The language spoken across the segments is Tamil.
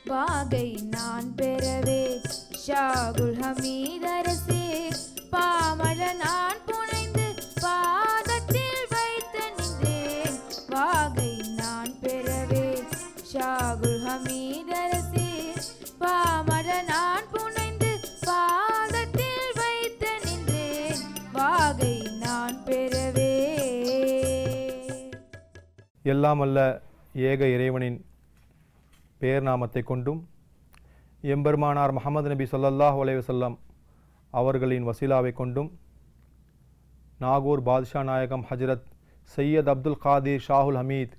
வாகை நான் பெறவே ஷாகுல் ஹமீதரசே பாமல நான் புனைந்து பாதத்தில் வைத்து நின்றேன் வாகை நான் பெறவே ஷாகுல் ஹமீதரசே பாமல நான் புனைந்து பாதத்தில் வைத்து நின்றேன் வாகை நான் பெறவே எல்லாம் அல்ல ஏக இறைவனின் பேர் நாமத்தை கொண்டும் எம்பெருமானார் முஹம்மது நபி ஸல்லல்லாஹு அலைஹி வஸல்லம் அவர்களின் வசீலாவை கொண்டும் நாகூர் பாத்ஷா நாயகம் ஹஜ்ரத் சையத் அப்துல் காதிர் ஷாஹுல் ஹமீத்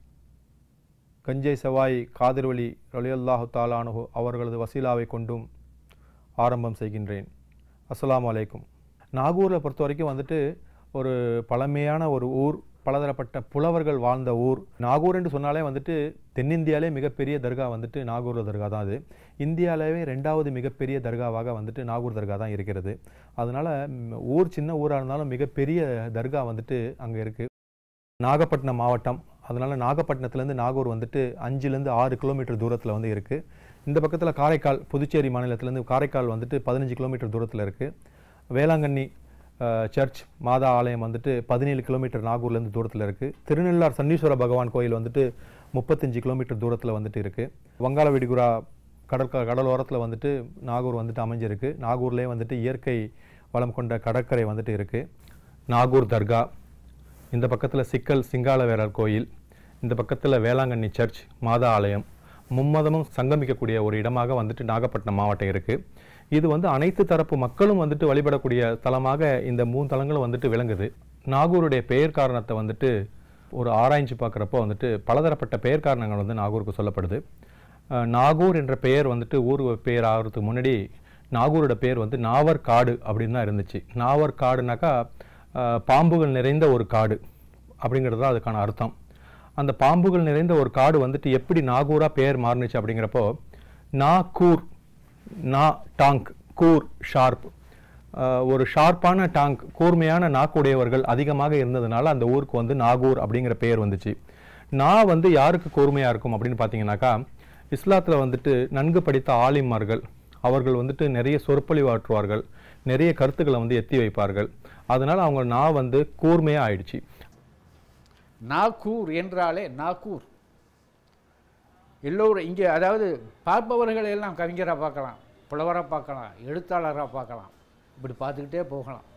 கஞ்சை சவாய் காதிர்வலி ரலியல்லாஹு தாலானு அவர்களது வசீலாவை கொண்டும் ஆரம்பம் செய்கின்றேன் அஸ்ஸலாமு அலைக்கும் நாகூரை பொறுத்த வரைக்கும் வந்துட்டு ஒரு பழமையான ஒரு ஊர் பலதரப்பட்ட புலவர்கள் வாழ்ந்த ஊர் நாகூர் என்று சொன்னாலே வந்துட்டு தென்னிந்தியாவிலே மிகப்பெரிய தர்கா வந்துட்டு நாகூர் தர்கா தான் அது இந்தியாவிலேயே ரெண்டாவது மிகப்பெரிய தர்காவாக வந்துட்டு நாகூர் தர்கா தான் இருக்கிறது அதனால ம், ஊர் சின்ன ஊராக இருந்தாலும் மிகப்பெரிய தர்கா வந்துட்டு அங்கே இருக்குது நாகப்பட்டினம் மாவட்டம் அதனால நாகப்பட்டினத்துலேருந்து நாகூர் வந்துட்டு அஞ்சுலேருந்து ஆறு கிலோமீட்டர் தூரத்தில் வந்து இருக்குது இந்த பக்கத்தில் காரைக்கால் புதுச்சேரி மாநிலத்திலேருந்து காரைக்கால் வந்துட்டு பதினஞ்சு கிலோமீட்டர் தூரத்தில் இருக்குது வேளாங்கண்ணி அஹ், சர்ச் மாதா ஆலயம் வந்துட்டு பதினேழு கிலோமீட்டர் நாகூர்லேருந்து தூரத்தில் இருக்குது திருநள்ளார் சன்னீஸ்வர பகவான் கோயில் வந்துட்டு முப்பத்தஞ்சு கிலோமீட்டர் தூரத்தில் வந்துட்டு இருக்குது வங்காள விடுகுரா கடற்க கடலோரத்தில் வந்துட்டு நாகூர் வந்துட்டு அமைஞ்சிருக்கு நாகூர்லேயே வந்துட்டு இயற்கை வளம் கொண்ட கடற்கரை வந்துட்டு இருக்குது நாகூர் தர்கா இந்த பக்கத்தில் சிக்கல் சிங்காளவேரர் கோயில் இந்த பக்கத்தில் வேளாங்கண்ணி சர்ச் மாதா ஆலயம் மும்மதமும் சங்கமிக்கக்கூடிய ஒரு இடமாக வந்துட்டு நாகப்பட்டினம் மாவட்டம் இருக்குது இது வந்து அனைத்து தரப்பு மக்களும் வந்துட்டு வழிபடக்கூடிய தலமாக இந்த மூணு தலங்களும் வந்துட்டு விளங்குது நாகூருடைய பெயர் காரணத்தை வந்துட்டு ஒரு ஆராய்ச்சி பார்க்குறப்போ வந்துட்டு பலதரப்பட்ட பெயர் காரணங்கள் வந்து நாகூருக்கு சொல்லப்படுது அஹ் நாகூர் என்ற பெயர் வந்துட்டு ஊர் பெயர் ஆகிறதுக்கு முன்னாடி நாகூரோட பேர் வந்து நாவர் காடு அப்படின்னு தான் இருந்துச்சு நாவர் காடுனாக்கா அஹ், பாம்புகள் நிறைந்த ஒரு காடு அப்படிங்கிறது தான் அதுக்கான அர்த்தம் அந்த பாம்புகள் நிறைந்த ஒரு காடு வந்துட்டு எப்படி நாகூரா பெயர் மாறுனுச்சு அப்படிங்கிறப்போ நா கூர் நா டாங்க் கூர் ஷார்ப் அஹ், ஒரு ஷார்ப்பான டாங்க் கூர்மையான நாக்குடையவர்கள் அதிகமாக இருந்ததுனால அந்த ஊருக்கு வந்து நாகூர் அப்படிங்கிற பெயர் வந்துச்சு நா வந்து யாருக்கு கூர்மையாக இருக்கும் அப்படின்னு பார்த்தீங்கன்னாக்கா இஸ்லாத்தில் வந்துட்டு நன்கு படித்த ஆலிமார்கள் அவர்கள் வந்துட்டு நிறைய சொற்பொழிவாற்றுவார்கள் நிறைய கருத்துக்களை வந்து எத்தி வைப்பார்கள் அதனால் அவங்க நா வந்து கூர்மையாக ஆயிடுச்சு நாகூர் என்றாலே நாகூர் எல்லோரும் இங்கே அதாவது பார்ப்பவர்களை எல்லாம் கவிஞராக பார்க்கலாம் புலவராக பார்க்கலாம் எழுத்தாளராக பார்க்கலாம் இப்படி பார்த்துக்கிட்டே போகலாம்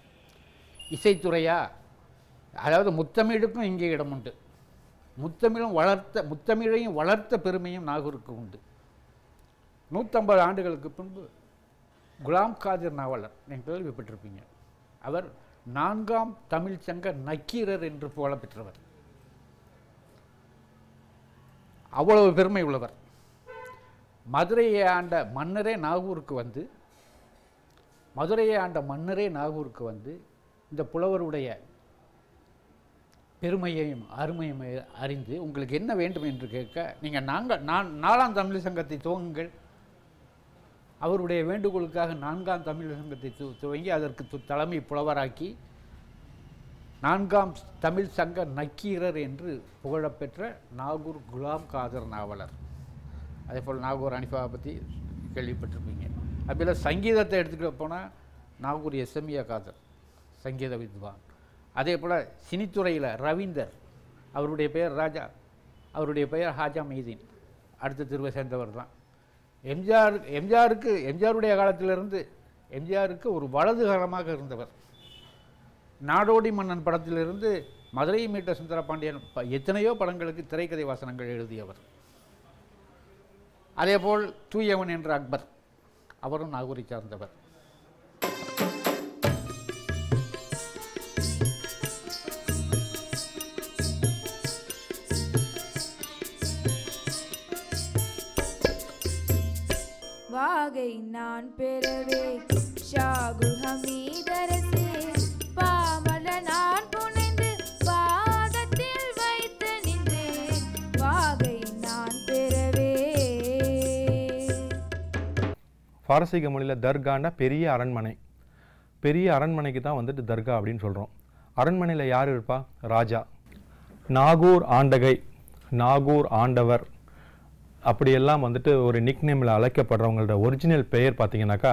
இசைத்துறையா அதாவது முத்தமிழுக்கும் இங்கே இடம் உண்டு முத்தமிழும் வளர்த்த முத்தமிழையும் வளர்த்த பெருமையும் நாகூருக்கு உண்டு நூற்றம்பது ஆண்டுகளுக்கு பின்பு குலாம் காதிர் நாவலர் நீங்கள் கேள்விப்பட்டிருப்பீங்க அவர் நான்காம் தமிழ் சங்க நக்கீரர் என்று புகழப் பெற்றவர் அவ்வளவு பெருமை உள்ளவர் மதுரையை ஆண்ட மன்னரே நாகூருக்கு வந்து மதுரையை ஆண்ட மன்னரே நாகூருக்கு வந்து இந்த புலவருடைய பெருமையையும் அருமையும் அறிந்து உங்களுக்கு என்ன வேண்டும் என்று கேட்க நீங்கள் நாங்கள் நான் நாலாம் தமிழ் சங்கத்தை துவங்குங்கள் அவருடைய வேண்டுகோளுக்காக நான்காம் தமிழ் சங்கத்தை து துவங்கி அதற்கு து- தலைமை புலவராக்கி நான்காம் தமிழ் சங்க நக்கீரர் என்று புகழப்பெற்ற நாகூர் குலாம் காதர் நாவலர் அதே போல் நாகூர் அனிஃபாவை பற்றி கேள்விப்பட்டிருப்பீங்க அதுபோல் சங்கீதத்தை எடுத்துக்கிட்டு போனால் நாகூர் எஸ்எம்ஏ காதர் சங்கீத வித்வான் அதே போல் சினித்துறையில் ரவீந்தர் அவருடைய பெயர் ராஜா அவருடைய பெயர் ஹாஜா மெய்தீன் அடுத்த திருவை சேர்ந்தவர் தான் எம்ஜிஆர் எம்ஜிஆருக்கு எம்ஜிஆருடைய காலத்திலிருந்து எம்ஜிஆருக்கு ஒரு வலதுகரமாக இருந்தவர் நாடோடி மன்னன் படத்திலிருந்து மதுரை மீட்ட சுந்தரபாண்டியன் ப- எத்தனையோ படங்களுக்கு திரைக்கதை வாசனங்கள் எழுதியவர் அதேபோல் தூயவன் என்ற அக்பர் அவரும் நாகூரை சார்ந்தவர் வாகை நான் பெறவே ஷாகுல் ஹமீதரசே பாமல நான் புனைந்து பாதத்தில் வைத்து நின்றேன் வாகை நான் பெறவே பாரசீக மொழியில் தர்கான்னா பெரிய அரண்மனை பெரிய அரண்மனைக்கு தான் வந்துட்டு தர்கா அப்படின்னு சொல்கிறோம் அரண்மனையில் யார் இருப்பா ராஜா நாகூர் ஆண்டகை நாகூர் ஆண்டவர் அப்படியெல்லாம் வந்துட்டு ஒரு நிக் நேமில் அழைக்கப்படுறவங்களோட ஒரிஜினல் பெயர் பார்த்தீங்கன்னாக்கா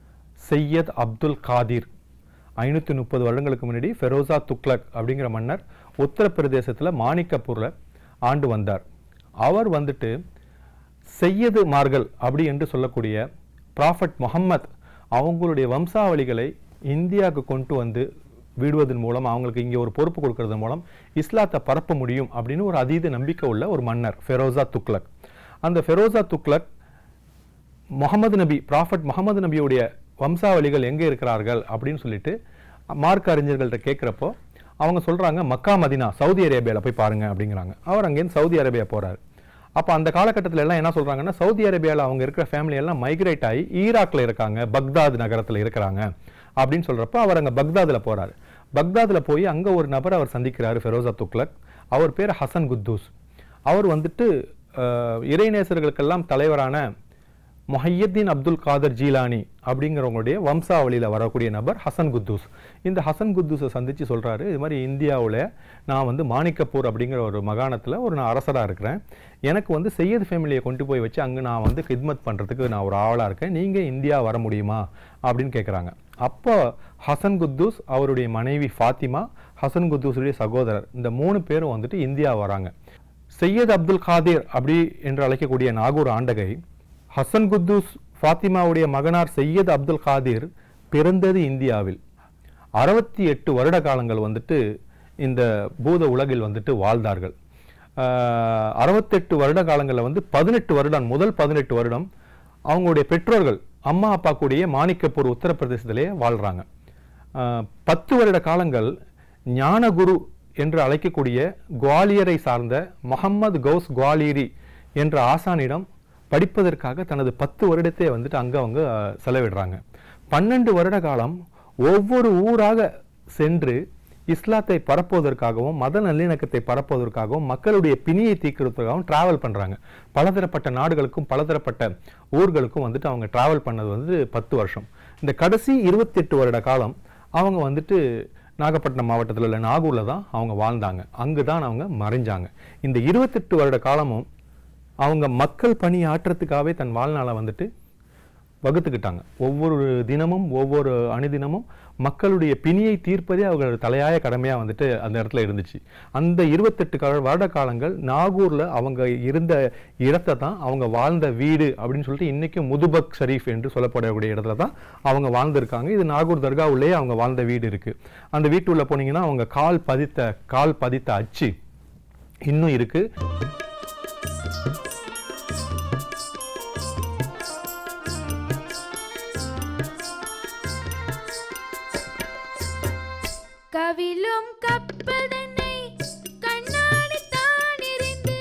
சையத் அப்துல் காதிர் ஐநூற்றி முப்பது வருடங்களுக்கு முன்னாடி ஃபெரோசா துக்லக் அப்படிங்கிற மன்னர் உத்தரப்பிரதேசத்தில் மாணிக்கப்பூரில் ஆண்டு வந்தார் அவர் வந்துட்டு செய்யது மார்கள் அப்படி என்று சொல்லக்கூடிய ப்ராஃபட் முஹம்மத் அவங்களுடைய வம்சாவளிகளை இந்தியாவுக்கு கொண்டு வந்து விடுவதன் மூலம் அவங்களுக்கு இங்கே ஒரு பொறுப்பு கொடுக்கறதன் மூலம் இஸ்லாத்தை பரப்ப முடியும் அப்படின்னு ஒரு அதீத நம்பிக்கை உள்ள ஒரு மன்னர் ஃபெரோசா துக்லக் அந்த ஃபெரோசா துக்லக் முகமது நபி ப்ராஃபட் முகமது நபியுடைய வம்சாவளிகள் எங்கே இருக்கிறார்கள் அப்படின்னு சொல்லிட்டு மார்க்க அறிஞர்கள்ட்ட கேட்குறப்போ அவங்க சொல்றாங்க மக்கா மதினா சவுதி அரேபியாவில் போய் பாருங்க அப்படிங்கிறாங்க அவர் அங்கேருந்து சவுதி அரேபியா போறாரு அப்போ அந்த காலகட்டத்தில் எல்லாம் என்ன சொல்றாங்கன்னா சவுதி அரேபியாவில் அவங்க இருக்கிற ஃபேமிலி எல்லாம் மைக்ரேட் ஆகி ஈராக்ல இருக்காங்க பக்தாத் நகரத்தில் இருக்கிறாங்க அப்படின்னு சொல்றப்போ அவர் அங்கே பக்தாதில் போறாரு பக்தாதில் போய் அங்கே ஒரு நபர் அவர் சந்திக்கிறாரு ஃபெரோசா துக்லக் அவர் பேர் ஹசன் குத்தூஸ் அவர் வந்துட்டு அஹ், இறைநேசர்களுக்கெல்லாம் தலைவரான மொஹையத்தீன் அப்துல் காதர் ஜீலானி அப்படிங்கிறவங்களுடைய வம்சாவளியில் வரக்கூடிய நபர் ஹசன் குத்தூஸ் இந்த ஹசன் குத்தூஸை சந்திச்சு சொல்றாரு இது மாதிரி இந்தியாவில் நான் வந்து மாணிக்கப்பூர் அப்படிங்கிற ஒரு மகாணத்தில் ஒரு நான் அரசராக இருக்கிறேன் எனக்கு வந்து செய்யது ஃபேமிலியை கொண்டு போய் வச்சு அங்கே நான் வந்து கித்மத் பண்ணுறதுக்கு நான் ஒரு ஆவலாக இருக்கேன் நீங்கள் இந்தியா வர முடியுமா அப்படின்னு கேட்குறாங்க அப்போ ஹசன் குத்தூஸ் அவருடைய மனைவி ஃபாத்திமா ஹசன் குத்தூஸுடைய சகோதரர் இந்த மூணு பேரும் வந்துட்டு இந்தியா வராங்க சையத் அப்துல் காதிர் அப்படி என்று அழைக்கக்கூடிய நாகூர் ஆண்டகை ஹசன் குத்தூஸ் ஃபாத்திமாவுடைய மகனார் சையத் அப்துல் காதிர் பிறந்தது இந்தியாவில் அறுபத்தி எட்டு வருட காலங்கள் வந்துட்டு இந்த பூத உலகில் வந்துட்டு வாழ்ந்தார்கள் ஆஹ், அறுபத்தெட்டு வருட காலங்களில் வந்து பதினெட்டு வருடம் முதல் பதினெட்டு வருடம் அவங்களுடைய பெற்றோர்கள் அம்மா அப்பா கூடயே மாணிக்கப்பூர் உத்தரப்பிரதேசத்திலே வாழ்றாங்க ஆஹ், பத்து வருட காலங்கள் ஞானகுரு என்று அழைக்கக்கூடிய குவாலியரை சார்ந்த முகம்மது கௌஸ் குவாலியரி என்ற ஆசானிடம் படிப்பதற்காக தனது பத்து வருடத்தை வந்துட்டு அங்க அவங்க அஹ், செலவிடுறாங்க பன்னெண்டு வருட காலம் ஒவ்வொரு ஊராக சென்று இஸ்லாத்தை பரப்புவதற்காகவும் மத நல்லிணக்கத்தை பரப்புவதற்காகவும் மக்களுடைய பிணியை தீர்க்கிறதுக்காகவும் டிராவல் பண்றாங்க பலதரப்பட்ட நாடுகளுக்கும் பலதரப்பட்ட ஊர்களுக்கும் வந்துட்டு அவங்க டிராவல் பண்ணது வந்து பத்து வருஷம் இந்த கடைசி இருபத்தெட்டு வருட காலம் அவங்க வந்துட்டு நாகப்பட்டினம் மாவட்டத்தில் உள்ள நாகூர்ல தான் அவங்க வாழ்ந்தாங்க அங்கு தான் அவங்க மறைஞ்சாங்க இந்த இருபத்தெட்டு வருட காலமும் அவங்க மக்கள் பணி ஆற்றுறதுக்காகவே தன் வாழ்நாளை வந்துட்டு வகுத்துக்கிட்டாங்க ஒவ்வொரு தினமும் ஒவ்வொரு அணுதினமும் மக்களுடைய பிணியை தீர்ப்பதே அவங்களோட தலையாய கடமையா வந்துட்டு அந்த இடத்துல இருந்துச்சு அந்த இருபத்தெட்டு கால வருட காலங்கள் நாகூர்ல அவங்க இருந்த இடத்தை தான் அவங்க வாழ்ந்த வீடு அப்படின்னு சொல்லிட்டு இன்னைக்கும் முதுபக் ஷரீஃப் என்று சொல்லப்படக்கூடிய இடத்துல தான் அவங்க வாழ்ந்திருக்காங்க இது நாகூர் தர்கா உள்ளே அவங்க வாழ்ந்த வீடு இருக்கு அந்த வீட்டுள்ள போனீங்கன்னா அவங்க கால் பதித்த கால் பதித்த அச்சு இன்னும் இருக்கு கவிலும் கப்பல் தன்னை கண்ணாடி தானிருந்து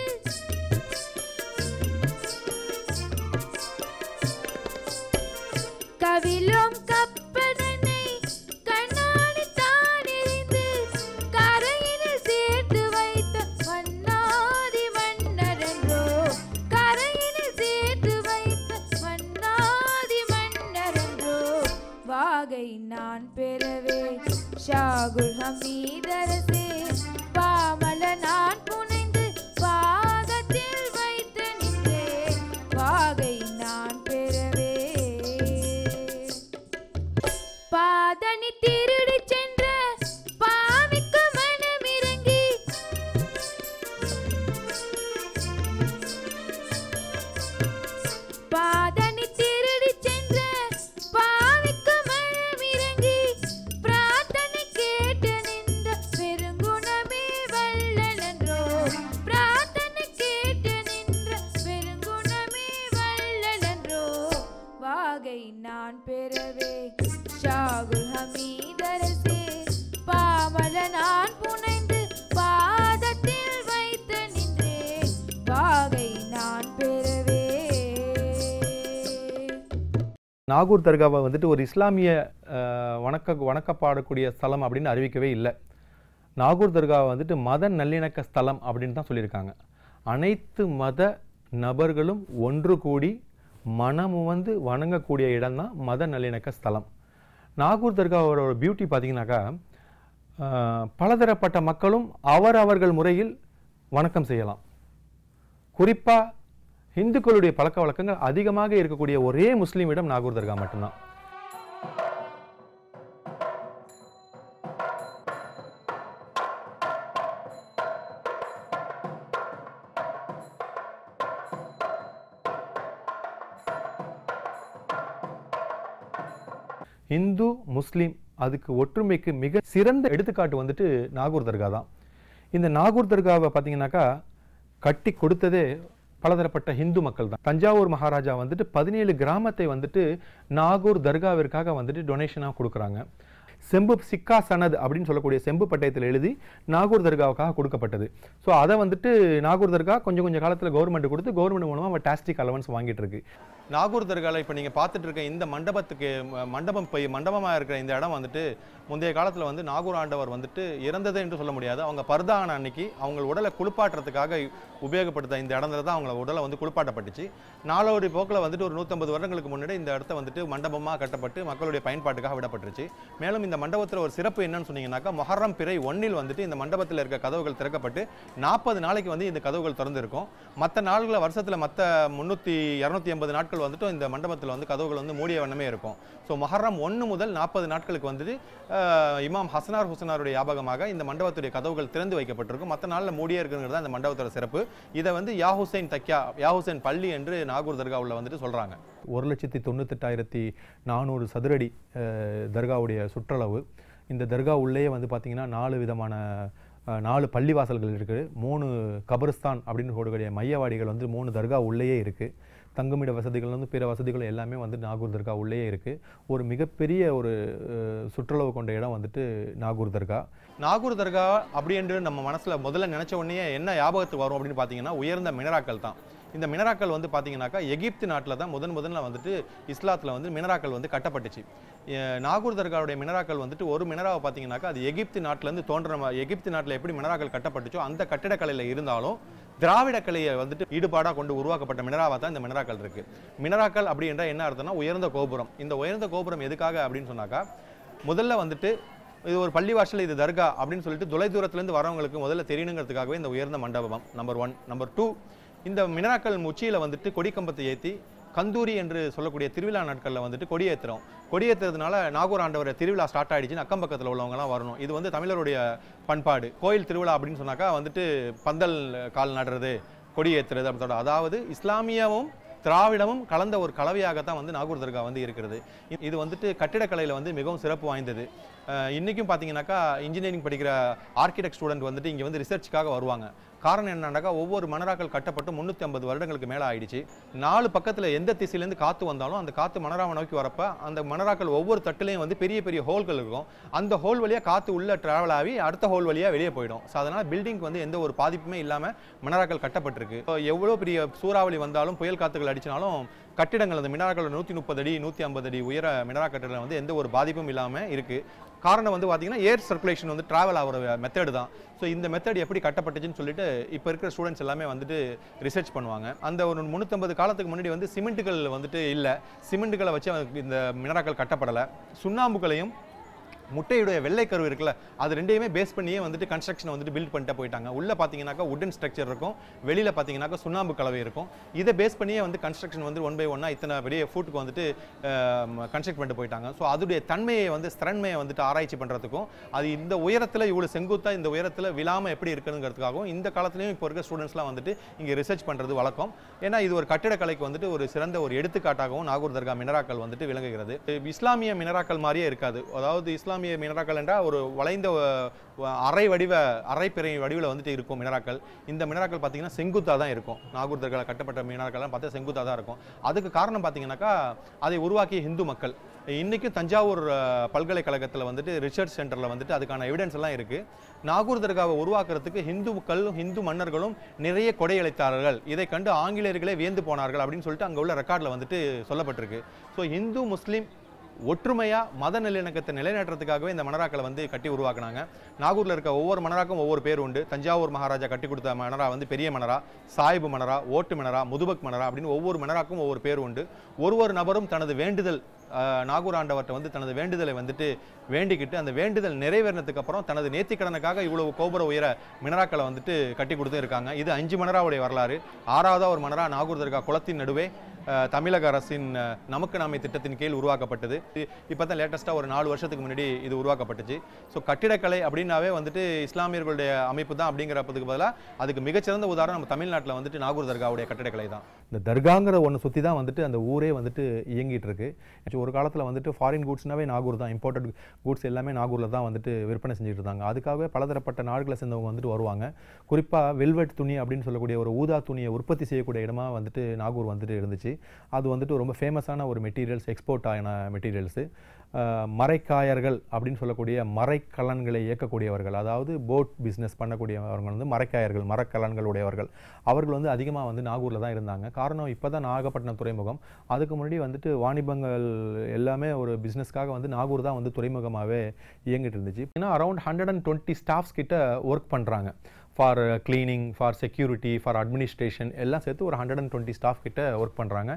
கவிலும் கப்பல் தன்னை கண்ணாடி தானிருந்து கரையினில் சேர்த்து வைத்த மன்னாதி மன்னரன்றோ கரையினில் சேர்த்து வைத்த மன்னாதி மன்னரன்றோ வாகை நான் பெறவே ஷாகுல் ஹமீதரசே பாமல நான் புனைந்து பாதத்தில் வைத்து நின்றேன் வாகை நான் பெறவே பாதணி திருடி சென்ற பாவிக்கு மனமிறங்கி பாதணி திருடி சென்ற பாவிக்கு மனமிறங்கி பிரார்த்தனை கேட்டு நின்ற பெருங்குணமே வல்லனன்றோ பிரார்த்தனை கேட்டு நின்ற பெருங்குணமே வல்லனன்றோ வாகை நான் பெறவே ஷாகுல் ஹமீதரசே பாமல நான் புனைந்து பாதத்தில் வைத்து நின்றேன் வாகை நான் பெறவே நாகூர் தர்காவை வந்துட்டு ஒரு இஸ்லாமிய அஹ், வணக்க வணக்கப்பாடக்கூடிய ஸ்தலம் அப்படின்னு அறிவிக்கவே இல்லை நாகூர் தர்காவை வந்துட்டு மத நல்லிணக்க ஸ்தலம் அப்படின்னு தான் சொல்லியிருக்காங்க அனைத்து மத நபர்களும் ஒன்று கூடி மனமு வந்து வணங்கக்கூடிய இடம்தான் மத நல்லிணக்க ஸ்தலம் நாகூர் தர்காவோட பியூட்டி பார்த்தீங்கன்னாக்கா அஹ், பலதரப்பட்ட மக்களும் அவர் அவர்கள் முறையில் வணக்கம் செய்யலாம் குறிப்பாக இந்துக்களுடைய பழக்க வழக்கங்கள் அதிகமாக இருக்கக்கூடிய ஒரே முஸ்லீம் இடம் நாகூர் தர்கா மட்டும்தான் இந்து முஸ்லீம் அதுக்கு ஒற்றுமைக்கு மிக சிறந்த எடுத்துக்காட்டு வந்துட்டு நாகூர் தர்கா தான் இந்த நாகூர் தர்காவை பார்த்தீங்கன்னாக்கா கட்டி கொடுத்ததே பலதரப்பட்ட ஹிந்து மக்கள் தான் தஞ்சாவூர் மகாராஜா வந்துட்டு பதினேழு கிராமத்தை வந்துட்டு நாகூர் தர்காவிற்காக வந்துட்டு டொனேஷனாக கொடுக்குறாங்க செம்பு சிக்கா சனத் அப்படின்னு சொல்லக்கூடிய செம்பு பட்டயத்தில் எழுதி நாகூர் தர்காவுக்காக கொடுக்கப்பட்டது ஸோ அதை வந்துட்டு நாகூர் தர்கா கொஞ்சம் கொஞ்சம் காலத்தில் கவர்மெண்ட் கொடுத்து கவர்மெண்ட் மூலமாக அவன் டாஸ்டிக் அலவன்ஸ் வாங்கிட்டு இருக்கு நாகூர் தர்காவில் இப்போ நீங்கள் பார்த்துட்டு இருக்க இந்த மண்டபத்துக்கு ம- மண்டபம் போய் மண்டபமாக இருக்கிற இந்த இடம் வந்துட்டு முந்தைய காலத்தில் வந்து நாகூர் ஆண்டவர் வந்துட்டு இறந்தது என்று சொல்ல முடியாது அவங்க பர்தான அன்னைக்கு அவங்க உடலை குளிப்பாட்டுறதுக்காக உபயோகப்படுத்த இந்த இடத்துல தான் அவங்கள உடலை வந்து குளிப்பாட்டப்பட்டுச்சு நாளோடி போக்கில் வந்துட்டு ஒரு நூற்றம்பது வருடங்களுக்கு முன்னாடி இந்த இடத்த வந்துட்டு மண்டபமாக கட்டப்பட்டு மக்களுடைய பயன்பாட்டுக்காக விடப்பட்டுருச்சு மேலும் இந்த மண்டபத்தில் ஒரு சிறப்பு என்னன்னு சொன்னீங்கன்னாக்கா மொஹர்ரம் பிறை ஒன்னில் வந்துட்டு இந்த மண்டபத்தில் இருக்க கதவுகள் திறக்கப்பட்டு நாற்பது நாளைக்கு வந்து இந்த கதவுகள் திறந்து இருக்கும் மற்ற நாள்களில் வருஷத்தில் மற்ற முந்நூற்றி இரநூத்தி எண்பது நாட்கள் வந்துட்டு இந்த மண்டபத்தில் வந்து கதவுகள் வந்து மூடிய வண்ணமே இருக்கும் ஸோ மொஹர்ரம் ஒன்று முதல் நாற்பது நாட்களுக்கு வந்துட்டு ஆஹ், இமாம் ஹசனார் ஹுசனாருடைய ஞாபகமாக இந்த மண்டபத்துடைய கதவுகள் திறந்து வைக்கப்பட்டிருக்கும் மற்ற நாளில் மூடியே இருக்குங்கிறது தான் இந்த மண்டபத்தோட சிறப்பு இதை வந்து யா ஹுசைன் தக்யா யா ஹுசைன் பள்ளி என்று நாகூர் தர்காவில் வந்துட்டு சொல்கிறாங்க ஒரு லட்சத்தி தொண்ணூத்தெட்டாயிரத்தி நானூறு சதுரடி அஹ், தர்காவுடைய சுற்றளவு இந்த தர்கா உள்ளேயே வந்து பார்த்திங்கன்னா நாலு விதமான அஹ், நாலு பள்ளிவாசல்கள் இருக்குது மூணு கபரிஸ்தான் அப்படின்னு சொல்லக்கூடிய மையவாடிகள் வந்து மூணு தர்கா உள்ளேயே இருக்குது தங்குமிட வசதிகள் வந்து பிற வசதிகள் எல்லாமே வந்து நாகூர் தர்கா உள்ளேயே இருக்குது ஒரு மிகப்பெரிய ஒரு அஹ், சுற்றுலவு கொண்ட இடம் வந்துட்டு நாகூர் தர்கா நாகூர் தர்கா அப்படி என்று நம்ம மனசில் முதல்ல நினச்ச உடனே என்ன ஞாபகத்துக்கு வரும் அப்படின்னு பார்த்தீங்கன்னா உயர்ந்த மினராக்கள் தான் இந்த மினராக்கள் வந்து பார்த்தீங்கன்னாக்கா எகிப்து நாட்டில் தான் முதன் முதல்ல வந்துட்டு இஸ்லாத்தில் வந்து மினராக்கள் வந்து கட்டப்பட்டுச்சு எ- நாகூர் தர்காவுடைய மினராக்கள் வந்துட்டு ஒரு மினராவை பார்த்தீங்கன்னாக்கா அது எகிப்து நாட்டிலேருந்து தோன்ற ம- எகிப்து நாட்டில் எப்படி மினராக்கள் கட்டப்பட்டுச்சோ அந்த கட்டிடக்கலையில் இருந்தாலும் திராவிட கலையை வந்துட்டு ஈடுபாடாக கொண்டு உருவாக்கப்பட்ட மினராவாக தான் இந்த மினராக்கள் இருக்கு மினராக்கள் அப்படி என்றால் என்ன அர்த்தம்னா உயர்ந்த கோபுரம் இந்த உயர்ந்த கோபுரம் எதுக்காக அப்படின்னு சொன்னாக்கா முதல்ல வந்துட்டு இது ஒரு பள்ளிவாசல் இது தர்கா அப்படின்னு சொல்லிட்டு தொலை தூரத்துலேருந்து வரவங்களுக்கு முதல்ல தெரியணுங்கிறதுக்காகவே இந்த உயர்ந்த மண்டபம் நம்பர் ஒன் நம்பர் டூ இந்த மினராக்கள் உச்சியில் வந்துட்டு கொடிக்கம்பத்தை ஏற்றி கந்தூரி என்று சொல்லக்கூடிய திருவிழா நாட்களில் வந்துட்டு கொடியேற்றுறோம் கொடியேற்றுறதுனால நாகூர் ஆண்டவர் திருவிழா ஸ்டார்ட் ஆயிடுச்சுன்னு அக்கம் பக்கத்தில் உள்ளவங்கலாம் வரணும் இது வந்து தமிழருடைய பண்பாடு கோயில் திருவிழா அப்படின்னு சொன்னாக்கா வந்துட்டு பந்தல் கால் நடுறது கொடியேற்றுறது அப்படின்னு சொல்றது. அதாவது இஸ்லாமியமும் திராவிடமும் கலந்த ஒரு கலவையாகத்தான் வந்து நாகூர் தர்கா வந்து இருக்கிறது இ- இது வந்துட்டு கட்டிடக்கலையில் வந்து மிகவும் சிறப்பு வாய்ந்தது அஹ் இன்னைக்கும் பார்த்தீங்கன்னாக்கா இன்ஜினியரிங் படிக்கிற ஆர்கிடெக்ட் ஸ்டூடெண்ட் வந்துட்டு இங்கே வந்து ரிசர்ச்சுக்காக வருவாங்க காரணம் என்னன்னாக்கா ஒவ்வொரு மணராக்கள் கட்டப்பட்டு முந்நூற்றி ஐம்பது வருடங்களுக்கு மேலே ஆயிடுச்சு நாலு பக்கத்தில் எந்த திசையிலேருந்து காற்று வந்தாலும் அந்த காற்று மணராவை நோக்கி வரப்ப அந்த மணராக்கள் ஒவ்வொரு தட்டுலையும் வந்து பெரிய பெரிய ஹோல்கள் இருக்கும் அந்த ஹோல் வழியாக காற்று உள்ளே ட்ராவல் ஆகி அடுத்த ஹோல் வழியாக வெளியே போயிடும் ஸோ அதனால் பில்டிங்க்கு வந்து எந்த ஒரு பாதிப்புமே இல்லாமல் மணராக்கள் கட்டப்பட்டிருக்கு இப்போ எவ்வளோ பெரிய சூறாவளி வந்தாலும் புயல் காற்றுகள் அடிச்சினாலும் கட்டிடங்கள் அந்த மினாராக்கள் நூற்றி முப்பது அடி நூற்றி ஐம்பது அடி உயர மினரா கட்டிடம் வந்து எந்த ஒரு பாதிப்பும் இல்லாமல் இருக்குது காரணம் வந்து பார்த்தீங்கன்னா ஏர் சர்க்குலேஷன் வந்து ட்ராவல் ஆகிற மெத்தடு தான் ஸோ இந்த மெத்தட் எப்படி கட்டப்பட்டுச்சுன்னு சொல்லிட்டு இப்போ இருக்கிற ஸ்டூடெண்ட்ஸ் எல்லாமே வந்துட்டு ரிசர்ச் பண்ணுவாங்க அந்த ஒரு முந்நூற்றம்பது காலத்துக்கு முன்னாடி வந்து சிமெண்ட்டுகள் வந்துட்டு இல்லை சிமெண்ட்டுகளை வச்சு அதுக்கு இந்த மினராக்கள் கட்டப்படலை சுண்ணாம்புகளையும் முட்டையுடைய வெள்ளை கரு இருக்குல்ல அது ரெண்டையுமே பேஸ் பண்ணியே வந்துட்டு கன்ஸ்ட்ரக்ஷன் வந்துட்டு பில்ட் பண்ணிட்டு போயிட்டாங்க உள்ள பார்த்தீங்கன்னாக்கா உடன் ஸ்ட்ரக்சர் இருக்கும் வெளியில பார்த்தீங்கன்னாக்கா சுண்ணாம்பு கலவை இருக்கும் இதை பேஸ் பண்ணியே வந்து கன்ஸ்ட்ரக்ஷன் வந்து ஒன் பை ஒன்னா இத்தனை பெரிய ஃபுட்டுக்கு வந்துட்டு கன்ஸ்ட்ரக்ட் பண்ணிட்டு போயிட்டாங்க ஸோ அதோடைய தன்மையை வந்து ஸ்திரன்மையை வந்துட்டு ஆராய்ச்சி பண்றதுக்கும் அது இந்த உயரத்தில் இவ்வளோ செங்குத்தா இந்த உயரத்தில் விழாம எப்படி இருக்குங்கிறதுக்காகவும் இந்த காலத்துலையும் இப்போ இருக்க ஸ்டூடெண்ட்ஸ்லாம் வந்துட்டு இங்கே ரிசர்ச் பண்றது வழக்கம் ஏன்னா இது ஒரு கட்டிடக்கலைக்கு வந்துட்டு ஒரு சிறந்த ஒரு எடுத்துக்காட்டாகவும் நாகூர் தர்கா மினராக்கள் வந்துட்டு விளங்குகிறது இஸ்லாமிய மினராக்கள் மாதிரியே இருக்காது அதாவது இஸ்லாமிய மினராக்கள் என்றால் ஒரு வளைந்த அஹ், வ- அரை வடிவ அரைப்பிறை வடிவில் வந்துட்டு இருக்கும் மினராக்கள் இந்த மினராக்கள் பார்த்தீங்கன்னா செங்குத்தாக தான் இருக்கும் நாகூர் தர்காவில் கட்டப்பட்ட மினராக்கள்லாம் பார்த்தா செங்குத்தாக தான் இருக்கும் அதுக்கு காரணம் பார்த்தீங்கன்னாக்கா அதை உருவாக்கிய ஹிந்து மக்கள் இன்றைக்கும் தஞ்சாவூர் அஹ், பல்கலைக்கழகத்தில் வந்துட்டு ரிசர்ச் சென்டரில் வந்துட்டு அதுக்கான எவிடன்ஸ் எல்லாம் இருக்குது நாகூர் தர்காவை உருவாக்குறதுக்கு ஹிந்துக்களும் ஹிந்து மன்னர்களும் நிறைய கொடையளித்தார்கள் இதை கண்டு ஆங்கிலேயர்களே வியந்து போனார்கள் அப்படின்னு சொல்லிட்டு அங்கே உள்ள ரெக்கார்டில் வந்துட்டு சொல்லப்பட்டிருக்கு ஸோ ஹிந்து முஸ்லீம் ஒற்றுமையாக மத நல்லிணக்கத்தை நிலைநாட்டுறதுக்காகவே இந்த மணராக்களை வந்து கட்டி உருவாக்குனாங்க நாகூரில் இருக்க ஒவ்வொரு மணராக்கும் ஒவ்வொரு பேர் உண்டு தஞ்சாவூர் மகாராஜா கட்டி கொடுத்த மணரா வந்து பெரிய மணரா சாயிபு மணரா ஓட்டு மணரா முதுபக் மணரா அப்படின்னு ஒவ்வொரு மணராக்கும் ஒவ்வொரு பேர் உண்டு ஒரு ஒரு நபரும் தனது வேண்டுதல் ஆஹ், நாகூர் ஆண்டவர்கிட்ட வந்து தனது வேண்டுதலை வந்துட்டு வேண்டிக்கிட்டு அந்த வேண்டுதல் நிறைவேறினதுக்கு அப்புறம் தனது நேர்த்திக்கடனுக்காக இவ்வளவு கோபுர உயர மினராக்களை வந்துட்டு கட்டி கொடுத்து இருக்காங்க இது அஞ்சு மணராவுடைய வரலாறு ஆறாவதா ஒரு மணரா நாகூர் தர்கா குளத்தின் நடுவே ஆஹ், தமிழக அரசின் ஆஹ், நமக்கு நாமை திட்டத்தின் கீழ் உருவாக்கப்பட்டது இப்போ தான் லேட்டஸ்ட்டாக ஒரு நாலு வருஷத்துக்கு முன்னாடி இது உருவாக்கப்பட்டுச்சு ஸோ கட்டிடக்கலை அப்படின்னாவே வந்துட்டு இஸ்லாமியர்களுடைய அமைப்பு தான் அப்படிங்கிறப்பதுக்கு பதிலாக அதுக்கு மிகச்சிறந்த உதாரணம் நம்ம தமிழ்நாட்டில் வந்துட்டு நாகூர் தர்காவுடைய கட்டிடக்கலை தான் இந்த தர்காங்கிற ஒன்று சுற்றி தான் வந்துட்டு அந்த ஊரே வந்துட்டு இயங்கிட்டு இருக்கு Actually ஒரு காலத்தில் வந்துட்டு ஃபாரின் கூட்ஸ்னாவே நாகூர் தான் இம்போர்ட்டட் கூட்ஸ் எல்லாமே நாகூரில் தான் வந்துட்டு விற்பனை செஞ்சுட்டு இருந்தாங்க அதுக்காகவே பலதரப்பட்ட நாடுகளை சேர்ந்தவங்க வந்துட்டு வருவாங்க குறிப்பாக வெல்வெட் துணி அப்படின்னு சொல்லக்கூடிய ஒரு ஊதா துணியை உற்பத்தி செய்யக்கூடிய இடமா வந்துட்டு நாகூர் வந்துட்டு இருந்துச்சு அது வந்துட்டு ரொம்ப ஃபேமஸான ஒரு மெட்டீரியல்ஸ் எக்ஸ்போர்ட் ஆன மெட்டீரியல்ஸு மரைக்காயர்கள் அப்படின்னு சொல்லக்கூடிய மரைக்கலன்களை இயக்கக்கூடியவர்கள் அதாவது போட் பிஸ்னஸ் பண்ணக்கூடியவர்கள் வந்து மரைக்காயர்கள் மரக்கலன்கள் உடையவர்கள் அவர்கள் வந்து அதிகமாக வந்து நாகூரில் தான் இருந்தாங்க காரணம் இப்போ தான் நாகப்பட்டினம் துறைமுகம் அதுக்கு முன்னாடி வந்துட்டு வாணிபங்கள் எல்லாமே ஒரு பிஸ்னஸ்க்காக வந்து நாகூர் தான் வந்து துறைமுகமாகவே இயங்கிட்டு இருந்துச்சு ஏன்னா around hundred and twenty staffs கிட்ட ஒர்க் பண்ணுறாங்க for cleaning for security for administration எல்லாம் சேர்த்து ஒரு ஹண்ட்ரட் அண்ட் டுவெண்ட்டி ஸ்டாஃப் கிட்ட ஒர்க் பண்ணுறாங்க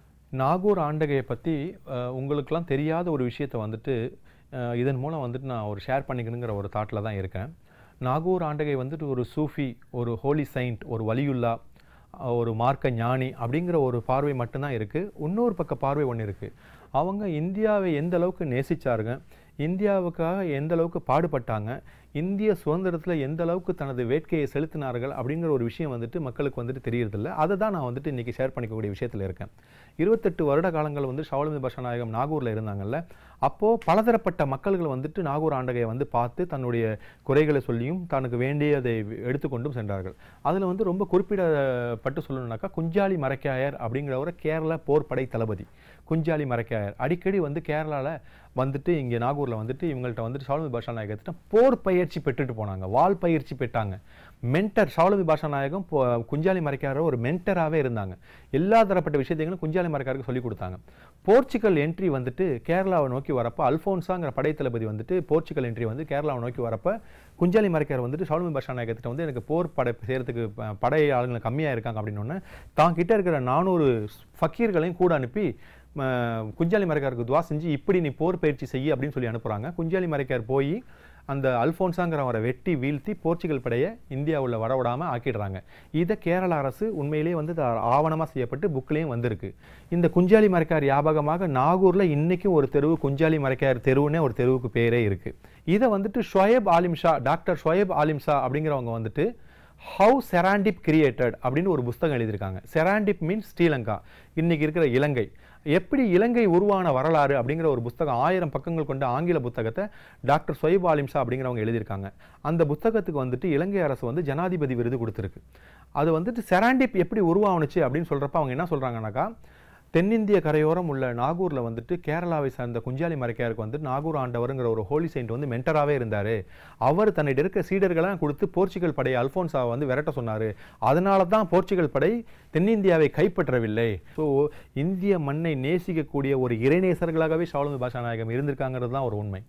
நாகூர் ஆண்டகையை பற்றி உங்களுக்கெல்லாம் தெரியாத ஒரு விஷயத்தை வந்துட்டு அஹ், இதன் மூலம் வந்துட்டு நான் ஒரு ஷேர் பண்ணிக்கணுங்கிற ஒரு தாட்டில் தான் இருக்கேன் நாகூர் ஆண்டகை வந்துட்டு ஒரு சூஃபி ஒரு ஹோலி சைண்ட் ஒரு வலியுல்லா அஹ், ஒரு மார்க்க ஞானி அப்படிங்கிற ஒரு பார்வை மட்டும்தான் இருக்குது இன்னொரு பக்க பார்வை ஒன்று இருக்குது அவங்க இந்தியாவை எந்த அளவுக்கு நேசிச்சாருங்க இந்தியாவுக்காக எந்த அளவுக்கு பாடுபட்டாங்க இந்திய சுதந்திரத்தில் எந்த அளவுக்கு தனது வேட்கையை செலுத்தினார்கள் அப்படிங்கிற ஒரு விஷயம் வந்துட்டு மக்களுக்கு வந்துட்டு தெரியறதில்ல அதை தான் நான் வந்துட்டு இன்றைக்கி ஷேர் பண்ணிக்கக்கூடிய விஷயத்தில் இருக்கேன் இருபத்தெட்டு வருட காலங்கள் வந்து ஷாவலமி பாஷா நாயகம் நாகூரில் இருந்தாங்கல்ல அப்போது பலதரப்பட்ட மக்கள்கள் வந்துட்டு நாகூர் ஆண்டகையை வந்து பார்த்து தன்னுடைய குறைகளை சொல்லியும் தனக்கு வேண்டியதை எடுத்துக்கொண்டும் சென்றார்கள் அதில் வந்து ரொம்ப குறிப்பிடப்பட்டு சொல்லணும்னாக்கா குஞ்சாலி மரைக்காயர் அப்படிங்கிறவரை கேரள போர்ப்படை தளபதி குஞ்சாலி மரைக்காயர் அடிக்கடி வந்து கேரளாவில் வந்துட்டு இங்கே நாகூரில் வந்துட்டு இவங்கள்ட்ட வந்துட்டு ஷாவலமி பாஷா நாயகத்திட்ட போர் பயிற்சி பெற்றுட்டு போனாங்க வால் பயிற்சி பெற்றாங்க மென்டர் ஷாவலமி பாஷா நாயகம் போ- குஞ்சாலி மரைக்காரர் ஒரு மென்டராகவே இருந்தாங்க எல்லா தரப்பட்ட விஷயத்தையும் குஞ்சாலி மரைக்காருக்கு சொல்லி கொடுத்தாங்க போர்ச்சுகல் என்ட்ரி வந்துட்டு கேரளாவை நோக்கி வரப்போ அல்ஃபோன்ஸாங்கிற படைத்தளபதி வந்துட்டு போர்ச்சுகல் என்ட்ரி வந்து கேரளாவை நோக்கி வரப்ப குஞ்சாலி மரைக்கார் வந்துட்டு ஷாவலமி பாஷா நாயகத்திட்ட வந்து எனக்கு போர் படை செய்கிறதுக்கு ப- படை ஆளுங்க கம்மியாக இருக்காங்க அப்படின்னு உடனே தான் கிட்ட இருக்கிற நானூறு ஃபக்கீர்களையும் கூட அனுப்பி ம, குஞ்சாலி மரைக்காருக்கு துவா செஞ்சு இப்படி நீ போர் பயிற்சி செய்ய அப்படின்னு சொல்லி அனுப்புகிறாங்க குஞ்சாலி மரைக்கார் போய் அந்த அல்ஃபோன்ஸாங்கிறவரை வெட்டி வீழ்த்தி போர்ச்சுகல் படையை இந்தியாவுல வரவிடாமல் ஆக்கிடுறாங்க இதை கேரள அரசு உண்மையிலேயே வந்து ஆவணமாக செய்யப்பட்டு புக்லேயும் வந்திருக்கு இந்த குஞ்சாலி மரைக்கார் ஞாபகமாக நாகூரில் இன்றைக்கும் ஒரு தெருவு குஞ்சாலி மரைக்கார் தெருவுன்னே ஒரு தெருவுக்கு பேரே இருக்குது இதை வந்துட்டு ஷொயப் ஆலிம்ஷா டாக்டர் ஷொயப் ஆலிம்ஷா அப்படிங்கிறவங்க வந்துட்டு ஹவு செராண்டிப் கிரியேட்டட் அப்படின்னு ஒரு புஸ்தகம் எழுதியிருக்காங்க செராண்டிப் மீன்ஸ் ஸ்ரீலங்கா இன்னைக்கு இருக்கிற இலங்கை எப்படி இலங்கை உருவான வரலாறு அப்படிங்கிற ஒரு புத்தகம் ஆயிரம் பக்கங்கள் கொண்ட ஆங்கில புத்தகத்தை டாக்டர் சொயப் ஆலிம்சா அப்படிங்கிறவங்க எழுதியிருக்காங்க அந்த புத்தகத்துக்கு வந்துட்டு இலங்கை அரசு வந்து ஜனாதிபதி விருது கொடுத்துருக்கு அது வந்துட்டு செராண்டிப் எப்படி உருவானுச்சு அப்படின்னு சொல்றப்ப அவங்க என்ன சொல்றாங்கன்னாக்கா தென்னிந்திய கரையோரம் உள்ள நாகூரில் வந்துட்டு கேரளாவை சார்ந்த குஞ்சாலி மரைக்காருக்கு வந்து நாகூர் ஆண்டவருங்கிற ஒரு ஹோலி செயின்ட் வந்து மென்டராகவே இருந்தார் அவர் தன்னிட இருக்க சீடர்களாம் கொடுத்து போர்ச்சுகல் படை அல்ஃபோன்சாவை வந்து விரட்ட சொன்னார் அதனால தான் போர்ச்சுகல் படை தென்னிந்தியாவை கைப்பற்றவில்லை ஸோ இந்திய மண்ணை நேசிக்கக்கூடிய ஒரு இறைநேசர்களாகவே ஷாவலமி பாஷா நாயகம் இருந்திருக்காங்கிறது தான் ஒரு உண்மை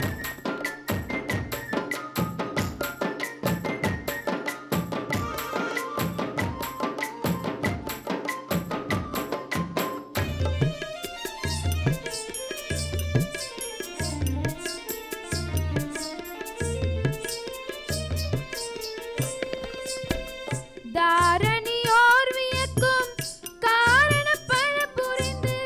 தாரணியோர் வியக்கும் காரண பல புரிந்து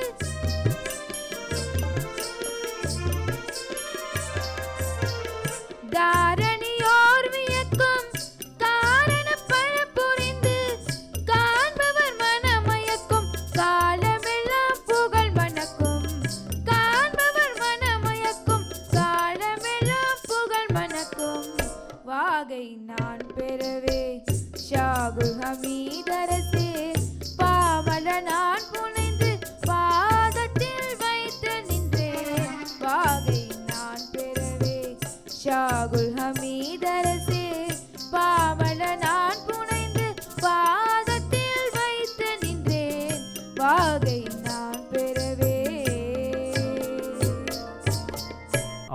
தாரணியோர் வியக்கும் காரண பல புரிந்து காண்பவர் மனமயக்கும் காலமெல்லாம் புகழ் மணக்கும் காண்பவர் மனமயக்கும் காலமெல்லாம் புகழ் மணக்கும் வாகை நான் பெறவே ஷாகுல் ஹமீதரசே பாமல நான் புனைந்து பாதத்தில் வைத்து நின்றேன் வாகை நான் பெறவே ஷாகுல் ஹமீதரசே பாமல நான் புனைந்து பாதத்தில் வைத்து நின்றேன் வாகை நான் பெறவே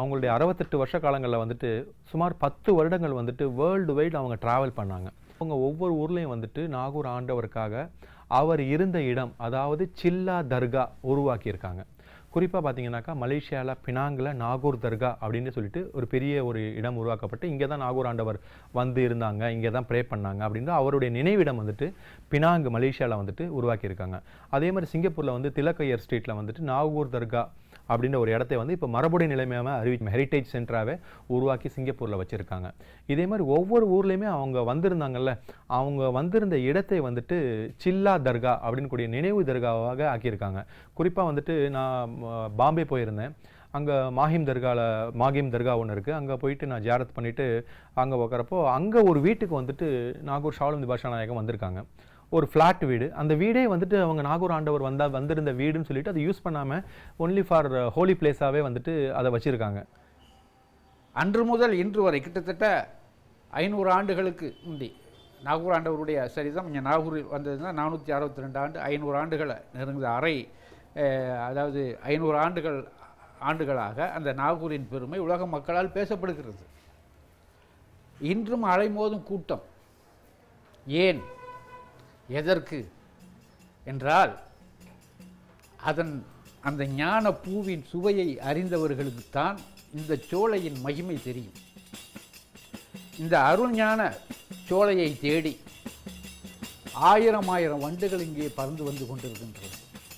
அவங்களுடைய அறுபத்தெட்டு வருஷ காலங்களில் வந்துட்டு சுமார் பத்து வருடங்கள் வந்துட்டு வேர்ல்டு வைடு அவங்க டிராவல் பண்ணாங்க அவங்க ஒவ்வொரு ஊர்லேயும் வந்துட்டு நாகூர் ஆண்டவருக்காக அவர் இருந்த இடம் அதாவது சில்லா தர்கா உருவாக்கியிருக்காங்க குறிப்பாக பார்த்தீங்கன்னாக்கா மலேசியாவில் பினாங்கில் நாகூர் தர்கா அப்படின்னு சொல்லிட்டு ஒரு பெரிய ஒரு இடம் உருவாக்கப்பட்டு இங்கே தான் நாகூர் ஆண்டவர் வந்து இருந்தாங்க இங்கே தான் ப்ரே பண்ணாங்க அப்படின்னு அவருடைய நினைவிடம் வந்துட்டு பினாங் மலேசியாவில் வந்துட்டு உருவாக்கியிருக்காங்க அதே மாதிரி சிங்கப்பூரில் வந்து திலக்கையர் ஸ்ட்ரீட்டில் வந்துட்டு நாகூர் தர்கா அப்படின்ற ஒரு இடத்தை வந்து இப்போ மரபுடை நிலைமையாக அறிவி ஹெரிட்டேஜ் சென்டராகவே உருவாக்கி சிங்கப்பூரில் வச்சுருக்காங்க இதே மாதிரி ஒவ்வொரு ஊர்லேயுமே அவங்க வந்திருந்தாங்கல்ல அவங்க வந்திருந்த இடத்தை வந்துட்டு சில்லா தர்கா அப்படின்னு கூடிய நினைவு தர்காவாக ஆக்கியிருக்காங்க குறிப்பாக வந்துட்டு நான் ம, பாம்பே போயிருந்தேன் அங்கே மாஹிம் தர்காவில் மாகிம் தர்கா ஒன்று இருக்குது அங்கே போயிட்டு நான் ஜியாரத் பண்ணிவிட்டு அங்கே உட்காரப்போ அங்கே ஒரு வீட்டுக்கு வந்துட்டு நாகூர் ஷாலும் பாஷா நாயகம் வந்திருக்காங்க ஒரு ஃப்ளாட் வீடு அந்த வீடே வந்துட்டு அவங்க நாகூர் ஆண்டவர் வந்தா வந்திருந்த வீடுன்னு சொல்லிட்டு அதை யூஸ் பண்ணாமல் ஒன்லி ஃபார் ஹோலி பிளேஸாகவே வந்துட்டு அதை வச்சுருக்காங்க அன்று முதல் இன்று வரை கிட்டத்தட்ட ஐநூறு ஆண்டுகளுக்கு முந்தி நாகூர் ஆண்டவருடைய சரிதம் இங்கே நாகூரில் வந்ததுன்னா நானூற்றி அறுபத்தி ரெண்டு ஆண்டு ஐநூறு ஆண்டுகளை நெருங்குத அறை அஹ், அதாவது ஐநூறு ஆண்டுகள் ஆண்டுகளாக அந்த நாகூரின் பெருமை உலக மக்களால் பேசப்படுகிறது இன்றும் அலைமோதும் கூட்டம் ஏன் எதற்கு என்றால் அதன் அந்த ஞான பூவின் சுவையை அறிந்தவர்களுக்குத்தான் இந்த சோலையின் மகிமை தெரியும் இந்த அருள்ஞான சோலையை தேடி ஆயிரம் ஆயிரம் வண்டுகள் இங்கே பறந்து வந்து கொண்டிருக்கின்றது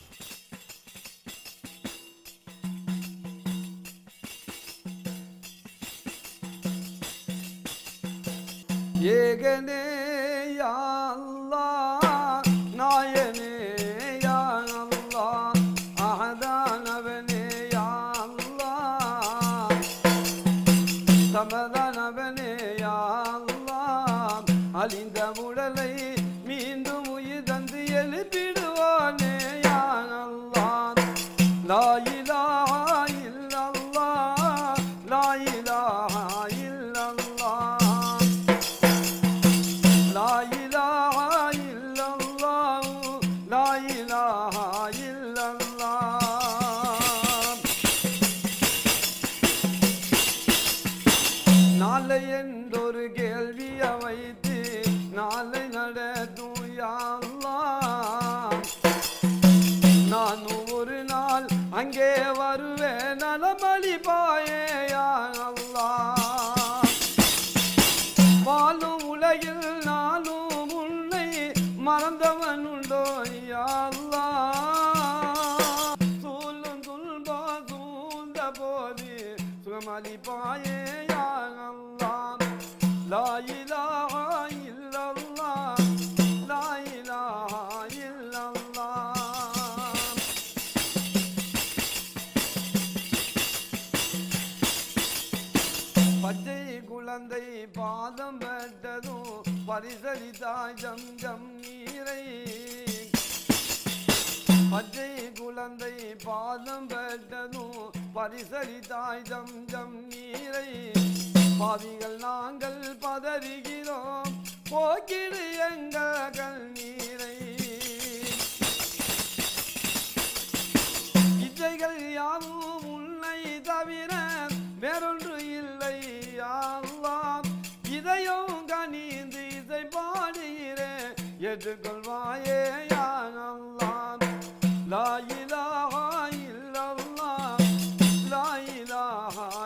ஏகனே யா அல்லாஹ் நாயனே யா அல்லாஹ் அஹதானவனே யா அல்லாஹ் சமதானவனே யா அல்லாஹ் அழிந்த உடலை மீண்டும் உயிர் தந்து எழுப்பிடுவானே யா அல்லாஹ் லா இலாஹா இல்லல்லாஹ் லா இலாஹா இல்லல்லாஹ் லா இலாஹா இல்லல்லாஹ் லா இலாஹா இல்லல்லாஹ் நாளை என்றொரு கேள்வியை வைத்து நாளை நடத்தும் யா அல்லாஹ் நானும் ஒரு நாள் அங்கே வருவேன் நலமளிப்பாயே யா அல்லாஹ் வாழும் உலகில் நானும் உன்னை மறந்தவன் உண்டோ யா அல்லாஹ் சூழும் துன்பா சூழ்ந்த போது சுகமளிப்பாயே யா அல்லாஹ் லா இலாஹா இல்லல்லாஹ் லா இலாஹா இல்லல்லாஹ் பச்சை குழந்தை பாதம் பெற்றதும் பரிசளித்தாய் ஜம் ஜம் நீரை பச்சை குழந்தை பாதம் பெற்றதும் பரிசளித்தாய் ஜம் ஜம் நீரை பாவிகள் நாங்கள் பதறுகிறோம் போக்கிடு எங்கள் கண்ணீரை இச்சைகள் யாவும் உன்னை தவிர வேறொன்று இல்லை யா அல்லாஹ் இதையும் கனிந்து இசை பாடுகிறேன் ஏற்றுக்கொள்வாயே யா அல்லாஹ் லா இலாஹா இல்லல்லாஹ் லா இலாஹா